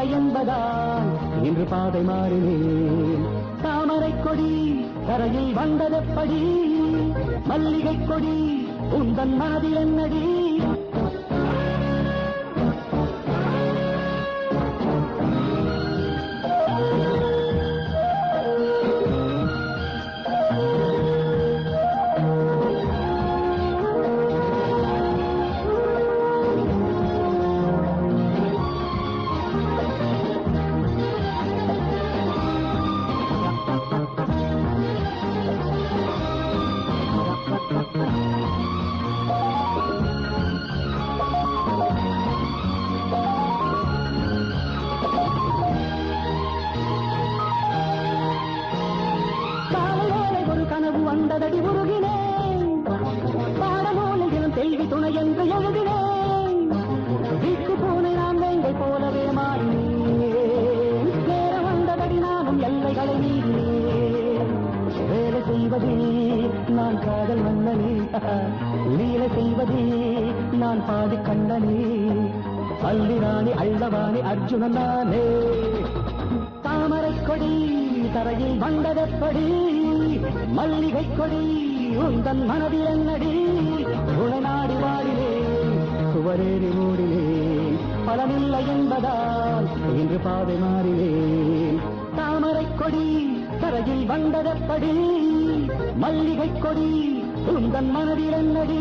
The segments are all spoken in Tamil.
பலனில்லை என்பதால் இன்று பாதை மாறினேன் தாமரை கொடி கரையில் வந்ததெப்படி மல்லிகை கொடி உந்தன் மனதில் என்னடி காலை வேளை ஒரு கனவு வந்ததடி உருகினேன் பாடநூலிலும் தெல்வி துணை என்று எழுதினேன் வீட்டு பூனை நான் வேங்கை போலவே மாறினேன் நேரம் வந்ததடி நானும் எல்லைகளை மீறினேன் வேலை செய்வதில் நான் காதல் மன்னனே லீலை செய்வதில் நான் பாடி கண்ணனே அல்லிராணி அள்ளவாணி அர்ஜுனன் நானே தாமரை கொடி தரையில் வந்ததெப்படி மல்லிகை கொடி உந்தன் மனதில் என்னடி உளநாடி வாடிலே சுவரேறி மூடிலே பலனில்லை என்பதால் இன்று பாதை மாறினேன் தாமரை கொடி தரையில் வந்ததெப்படி மல்லிகை கொடி உந்தன் மனதில் என்னடி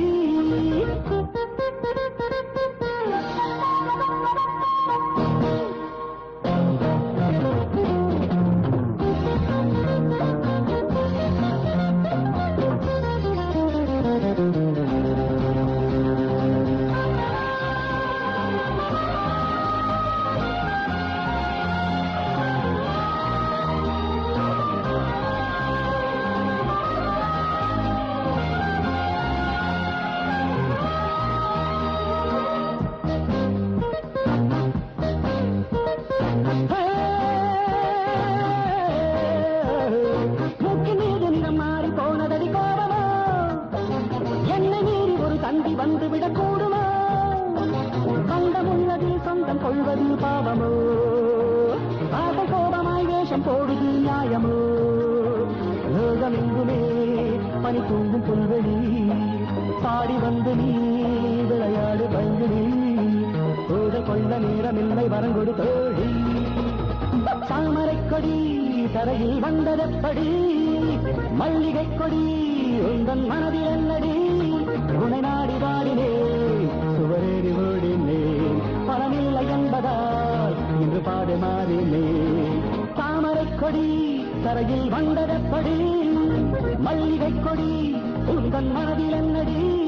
மூக்கு மீது நிறம் மாறி போனதடி கோபமா என்னை மீறி ஒரு தந்தி வந்து விடக்கூடுமா சொந்தம் உள்ளதில் சொந்தம் கொள்வதில் பாவமோ ஆசை கோபமாய் வேஷம் போடுது நியாயமோ லோகம் எங்குமே பனி தூங்கும் புல்வெளி பாடி வந்து நீ விளையாடு பங்குனி கூட கொள்ள நேரமில்லை வரங்கொடு தோழி தாமரை கொடி தரையில் வந்ததெப்படி மல்லிகை கொடி உந்தன் மனதில் என்னடி உனை நாடி வாடினே சுவரேறி ஓடினே பலனில்லை என்பதால் இன்று பாடு மாறினே தாமரை கொடி தரையில் வந்ததெப்படி மல்லிகை கொடி உந்தன் மனதில் என்னடி